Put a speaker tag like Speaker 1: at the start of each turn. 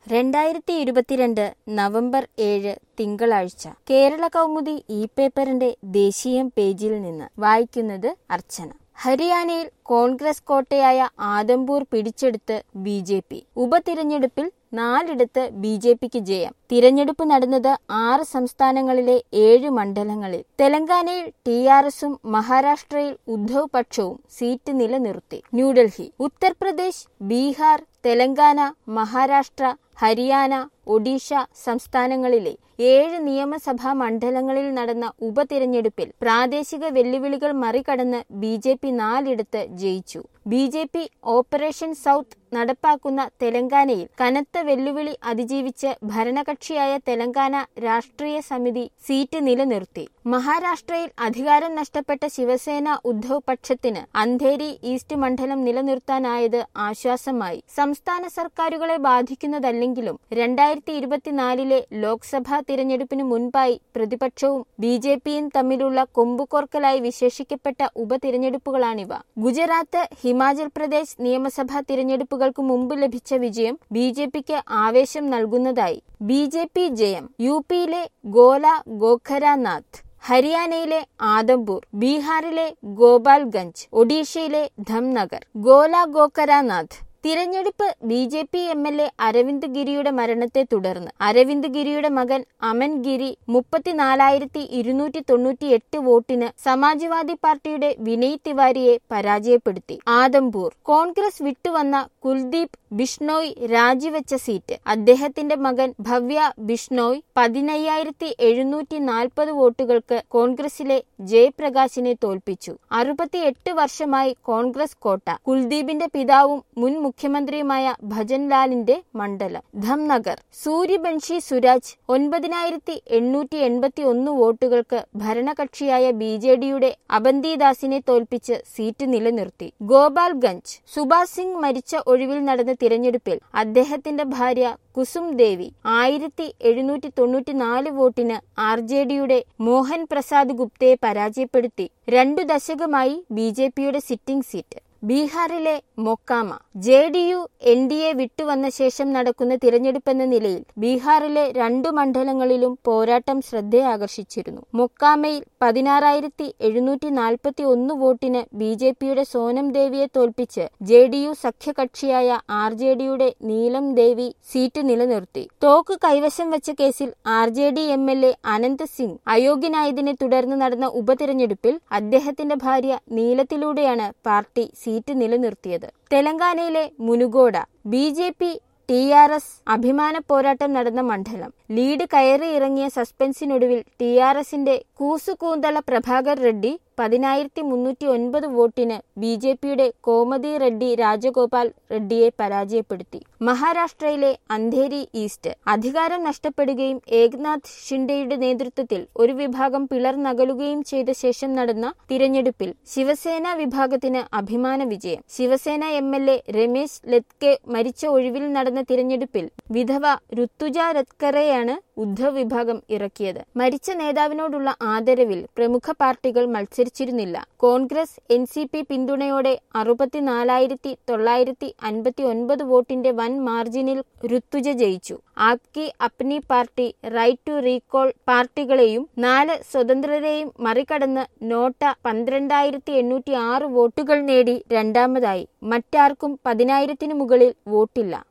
Speaker 1: രണ്ടായിരത്തി ഇരുപത്തിരണ്ട് നവംബർ ഏഴ് തിങ്കളാഴ്ച കേരള കൗമുദി ഇ പേപ്പറിന്റെ ദേശീയം പേജിൽ നിന്ന് വായിക്കുന്നത് അർച്ചന ഹരിയാനയിൽ കോൺഗ്രസ് കോട്ടയായ ആദംപൂർ പിടിച്ചെടുത്ത് ബി ജെ പി ഉപതിരഞ്ഞെടുപ്പിൽ നാലിടത്ത് ബി ജെ പിക്ക് ജയം തിരഞ്ഞെടുപ്പ് നടന്നത് ആറ് സംസ്ഥാനങ്ങളിലെ ഏഴ് മണ്ഡലങ്ങളിൽ തെലങ്കാനയിൽ ടി ആർ എസും മഹാരാഷ്ട്രയിൽ ഉദ്ധവ് പക്ഷവും സീറ്റ് നിലനിർത്തി ന്യൂഡൽഹി ഉത്തർപ്രദേശ് ബീഹാർ തെലങ്കാന മഹാരാഷ്ട്ര ഹരിയാന ഒഡീഷ സംസ്ഥാനങ്ങളിലെ ഏഴ് നിയമസഭാ മണ്ഡലങ്ങളിൽ നടന്ന ഉപതിരഞ്ഞെടുപ്പിൽ പ്രാദേശിക വെല്ലുവിളികൾ മറികടന്ന് ബി ജെ പി നാലിടത്ത് ജയിച്ചു B J P operation south നടപ്പാക്കുന്ന തെലങ്കാനയിൽ കനത്ത വെല്ലുവിളി അതിജീവിച്ച് ഭരണകക്ഷിയായ തെലങ്കാന രാഷ്ട്രീയ സമിതി സീറ്റ് നിലനിർത്തി മഹാരാഷ്ട്രയിൽ അധികാരം നഷ്ടപ്പെട്ട ശിവസേന ഉദ്ധവ് പക്ഷത്തിന് അന്ധേരി ഈസ്റ്റ് മണ്ഡലം നിലനിർത്താനായത് ആശ്വാസമായി സംസ്ഥാന സർക്കാരുകളെ ബാധിക്കുന്നതല്ലെങ്കിലും രണ്ടായിരത്തി ഇരുപത്തിനാലിലെ ലോക്സഭാ തിരഞ്ഞെടുപ്പിന് മുൻപായി പ്രതിപക്ഷവും ബി ജെ പിയും തമ്മിലുള്ള കൊമ്പുകോർക്കലായി വിശേഷിക്കപ്പെട്ട ഉപതിരഞ്ഞെടുപ്പുകളാണിവ ഗുജറാത്ത് ഹിമാചൽ പ്രദേശ് നിയമസഭാ തിരഞ്ഞെടുപ്പുകൾക്ക് മുമ്പ് ലഭിച്ച വിജയം ബി ജെ പിക്ക് ആവേശം നൽകുന്നതായി ബി ജെ പി ജയം യു പിയിലെ ഗോല ഗോഖരാനാഥ് ഹരിയാനയിലെ ആദംപൂർ ബീഹാറിലെ ഗോപാൽഗഞ്ച് ഒഡീഷയിലെ ധംനഗർ ഗോല ഗോകരാനാഥ് തിരഞ്ഞെടുപ്പ് B J P M L A Arvind ഗിരിയുടെ മരണത്തെ തുടർന്ന് അരവിന്ദ് ഗിരിയുടെ മകൻ അമൻ ഗിരി മുപ്പത്തിനാലായിരത്തി ഇരുന്നൂറ്റി തൊണ്ണൂറ്റി എട്ട് വോട്ടിന് സമാജ്വാദി പാർട്ടിയുടെ വിനയ് തിവാരിയെ പരാജയപ്പെടുത്തി ആദംപൂർ കോൺഗ്രസ് വിട്ടുവന്ന കുൽദീപ് ബിഷ്ണോയ് രാജിവെച്ച സീറ്റ് അദ്ദേഹത്തിന്റെ മകൻ ഭവ്യ ബിഷ്ണോയ് പതിനയ്യായിരത്തി എഴുന്നൂറ്റി നാൽപ്പത് വോട്ടുകൾക്ക് കോൺഗ്രസിലെ ജയപ്രകാശിനെ തോൽപ്പിച്ചു അറുപത്തിയെട്ട് വർഷമായി കോൺഗ്രസ് കോട്ട കുൽദീപിന്റെ പിതാവും മുൻ മുഖ്യമന്ത്രിയുമായ ഭജൻലാലിന്റെ മണ്ഡലം ധംനഗർ സൂര്യബൻഷി സുരാജ് ഒൻപതിനായിരത്തി എണ്ണൂറ്റി എൺപത്തി ഒന്ന് വോട്ടുകൾക്ക് ഭരണകക്ഷിയായ ബി ജെ ഡിയുടെ അവന്തിദാസിനെ തോൽപ്പിച്ച് സീറ്റ് നിലനിർത്തി ഗോപാൽഗഞ്ച് സുഭാഷ് സിംഗ് മരിച്ച ഒഴിവിൽ നടന്ന തിരഞ്ഞെടുപ്പിൽ അദ്ദേഹത്തിന്റെ ഭാര്യ കുസും ദേവി ആയിരത്തി എഴുന്നൂറ്റി തൊണ്ണൂറ്റിനാല് വോട്ടിന് ആർ ജെ ഡിയുടെ മോഹൻ പ്രസാദ് ഗുപ്തയെ പരാജയപ്പെടുത്തി രണ്ടു ദശകമായി ബി ജെ പിയുടെ സിറ്റിംഗ് സീറ്റ് ബീഹാറിലെ Mokama J D U N D A വിട്ടുവന്ന ശേഷം നടക്കുന്ന തിരഞ്ഞെടുപ്പെന്ന നിലയിൽ ബീഹാറിലെ രണ്ടു മണ്ഡലങ്ങളിലും പോരാട്ടം ശ്രദ്ധയാകർഷിച്ചിരുന്നു മൊക്കാമയിൽ പതിനാറായിരത്തി എഴുന്നൂറ്റി നാൽപ്പത്തി ഒന്ന് വോട്ടിന് ബി ജെ പിയുടെ സോനം ദേവിയെ തോൽപ്പിച്ച് ജെ ഡി യു സഖ്യകക്ഷിയായ ആർ ജെ ഡിയുടെ നീലം ദേവി സീറ്റ് നിലനിർത്തി തോക്ക് കൈവശം വെച്ച കേസിൽ R J D M L A Anant Singh അയോഗ്യനായതിനെ തുടർന്ന് നടന്ന ഉപതിരഞ്ഞെടുപ്പിൽ അദ്ദേഹത്തിന്റെ ഭാര്യ നീലത്തിലൂടെയാണ് പാർട്ടി സീറ്റ് നിലനിർത്തിയത് തെലങ്കാനയിലെ Munugode B J P T R S അഭിമാന പോരാട്ടം നടന്ന മണ്ഡലം ലീഡ് കയറി ഇറങ്ങിയ സസ്പെൻസിനൊടുവിൽ ടി ആർ എസിന്റെ കൂസുകൂന്തള പ്രഭാകർ റെഡ്ഡി പതിനായിരത്തി മുന്നൂറ്റി ഒൻപത് വോട്ടിന് ബി ജെ പിയുടെ കോമതി റെഡ്ഡി രാജഗോപാൽ റെഡ്ഡിയെ പരാജയപ്പെടുത്തി മഹാരാഷ്ട്രയിലെ അന്ധേരി ഈസ്റ്റ് അധികാരം നഷ്ടപ്പെടുകയും ഏക്നാഥ് ഷിൻഡെയുടെ നേതൃത്വത്തിൽ ഒരു വിഭാഗം പിളർന്നകലുകയും ചെയ്ത ശേഷം നടന്ന തിരഞ്ഞെടുപ്പിൽ ശിവസേന വിഭാഗത്തിന് അഭിമാന വിജയം Shiv Sena M L A Ramesh Latke മരിച്ച ഒഴിവിൽ നടന്ന തിരഞ്ഞെടുപ്പിൽ വിധവ ഋത്തുജ രത്കറെയാണ് ഉദ്ധവ് വിഭാഗം ഇറക്കിയത് മരിച്ച നേതാവിനോടുള്ള ആദരവിൽ പ്രമുഖ പാർട്ടികൾ മത്സരിച്ചിരുന്നില്ല കോൺഗ്രസ് എൻ സി പി പിന്തുണയോടെ അറുപത്തിനാലായിരത്തി തൊള്ളായിരത്തി അൻപത്തി ഒൻപത് വോട്ടിന്റെ വൻ മാർജിനിൽ ഋത്തുജ ജയിച്ചു Aapki Apni party right to recall പാർട്ടികളെയും നാല് സ്വതന്ത്രരെയും മറികടന്ന് നോട്ട പന്ത്രണ്ടായിരത്തി എണ്ണൂറ്റി ആറ് വോട്ടുകൾ നേടി രണ്ടാമതായി മറ്റാർക്കും പതിനായിരത്തിനു മുകളിൽ വോട്ടില്ല